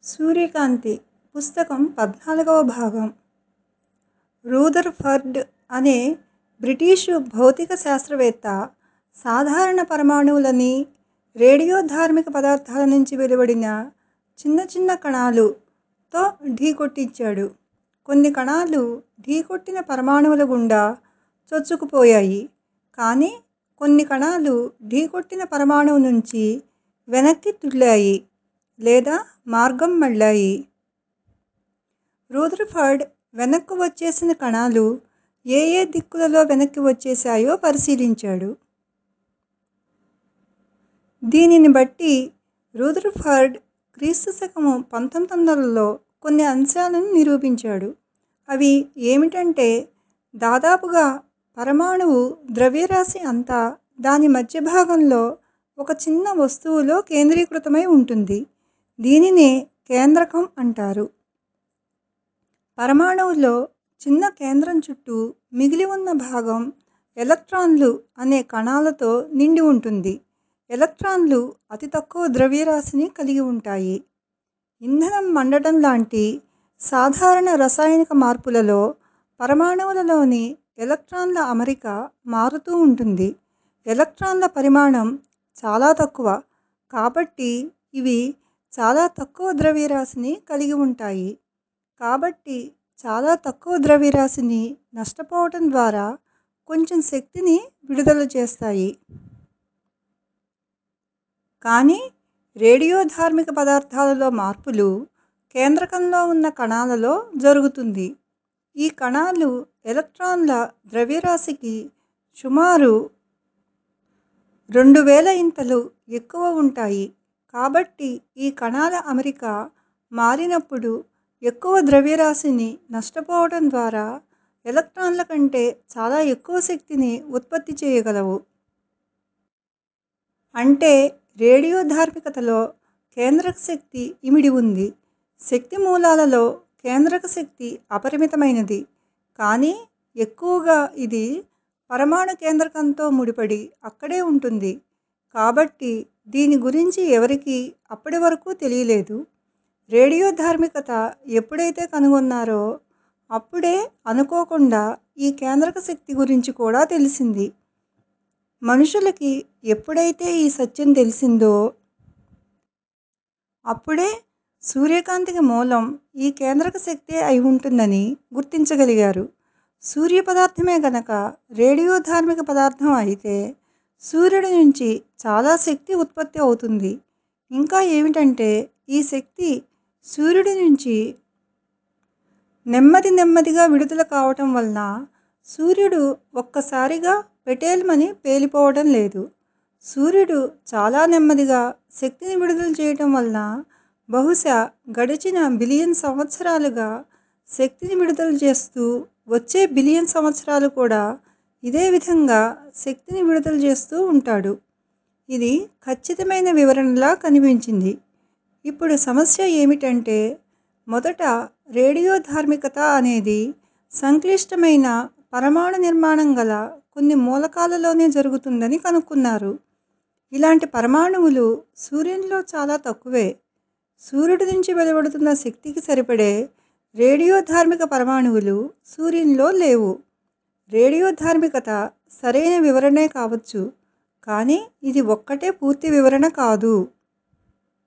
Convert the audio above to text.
సూర్యకాంతి పుస్తకం పద్నాలుగవ భాగం రూదర్ఫర్డ్ అనే బ్రిటీషు భౌతిక శాస్త్రవేత్త సాధారణ పరమాణువులని రేడియోధార్మిక పదార్థాల నుంచి వెలువడిన చిన్న చిన్న కణాలు తో ఢీకొట్టించాడు. కొన్ని కణాలు ఢీకొట్టిన పరమాణువుల గుండా చొచ్చుకుపోయాయి. కానీ కొన్ని కణాలు ఢీకొట్టిన పరమాణువు నుంచి వెనక్కి తుళ్ళాయి లేదా మార్గం మళ్ళాయి. రూదర్ఫర్డ్ వెనక్కు వచ్చేసిన కణాలు ఏ ఏ దిక్కులలో వెనక్కి వచ్చేశాయో పరిశీలించాడు. దీనిని బట్టి రూదర్ఫర్డ్ క్రీస్తు శకం పంతొమ్మిది వందలలో కొన్ని అంశాలను నిరూపించాడు. అవి ఏమిటంటే దాదాపుగా పరమాణువు ద్రవ్యరాశి అంతా దాని మధ్యభాగంలో ఒక చిన్న వస్తువులో కేంద్రీకృతమై ఉంటుంది. దీనినే కేంద్రకం అంటారు. పరమాణువులో చిన్న కేంద్రం చుట్టూ మిగిలి ఉన్న భాగం ఎలక్ట్రాన్లు అనే కణాలతో నిండి ఉంటుంది. ఎలక్ట్రాన్లు అతి తక్కువ ద్రవ్యరాశిని కలిగి ఉంటాయి. ఇంధనం మండటం లాంటి సాధారణ రసాయనిక మార్పులలో పరమాణువులలోని ఎలక్ట్రాన్ల అమరిక మారుతూ ఉంటుంది. ఎలక్ట్రాన్ల పరిమాణం చాలా తక్కువ కాబట్టి ఇవి చాలా తక్కువ ద్రవ్యరాశిని కలిగి ఉంటాయి. కాబట్టి చాలా తక్కువ ద్రవ్యరాశిని నష్టపోవటం ద్వారా కొంచెం శక్తిని విడుదల చేస్తాయి. కానీ రేడియోధార్మిక పదార్థాలలో మార్పులు కేంద్రకంలో ఉన్న కణాలలో జరుగుతుంది. ఈ కణాలు ఎలక్ట్రాన్ల ద్రవ్యరాశికి సుమారు రెండు వేలయింతలు ఎక్కువ ఉంటాయి. కాబట్టి ఈ కణాల అమరిక మారినప్పుడు ఎక్కువ ద్రవ్యరాశిని నష్టపోవటం ద్వారా ఎలక్ట్రాన్ల కంటే చాలా ఎక్కువ శక్తిని ఉత్పత్తి చేయగలవు. అంటే రేడియోధార్మికతలో కేంద్రక శక్తి ఇమిడి ఉంది. శక్తి మూలాలలో కేంద్రక శక్తి అపరిమితమైనది. కానీ ఎక్కువగా ఇది పరమాణు కేంద్రకంతో ముడిపడి అక్కడే ఉంటుంది. కాబట్టి దీని గురించి ఎవరికీ అప్పటి వరకూ తెలియలేదు. రేడియోధార్మికత ఎప్పుడైతే కనుగొన్నారో అప్పుడే అనుకోకుండా ఈ కేంద్రక శక్తి గురించి కూడా తెలిసింది. మనుషులకి ఎప్పుడైతే ఈ సత్యం తెలిసిందో అప్పుడే సూర్యకాంతికి మూలం ఈ కేంద్రక శక్తే అయి ఉంటుందని గుర్తించగలిగారు. సూర్య పదార్థమే గనక రేడియోధార్మిక పదార్థం అయితే సూర్యుడి నుంచి చాలా శక్తి ఉత్పత్తి అవుతుంది. ఇంకా ఏమిటంటే ఈ శక్తి సూర్యుడి నుంచి నెమ్మది నెమ్మదిగా విడుదల కావటం వలన సూర్యుడు ఒక్కసారిగా పెటేల్మని పేలిపోవటం లేదు. సూర్యుడు చాలా నెమ్మదిగా శక్తిని విడుదల చేయటం వలన బహుశా గడిచిన బిలియన్ సంవత్సరాలుగా శక్తిని విడుదల చేస్తూ వచ్చే బిలియన్ సంవత్సరాలు కూడా ఇదే విధంగా శక్తిని విడుదల చేస్తూ ఉంటాడు. ఇది ఖచ్చితమైన వివరణలా కనిపించింది. ఇప్పుడు సమస్య ఏమిటంటే మొదట రేడియోధార్మికత అనేది సంక్లిష్టమైన పరమాణు నిర్మాణం గల కొన్ని మూలకాలలోనే జరుగుతుందని కనుక్కున్నారు. ఇలాంటి పరమాణువులు సూర్యునిలో చాలా తక్కువే. సూర్యుడి నుంచి వెలువడుతున్న శక్తికి సరిపడే రేడియోధార్మిక పరమాణువులు సూర్యునిలో లేవు. రేడియోధార్మికత సరైన వివరణే కావచ్చు. కానీ ఇది ఒక్కటే పూర్తి వివరణ కాదు.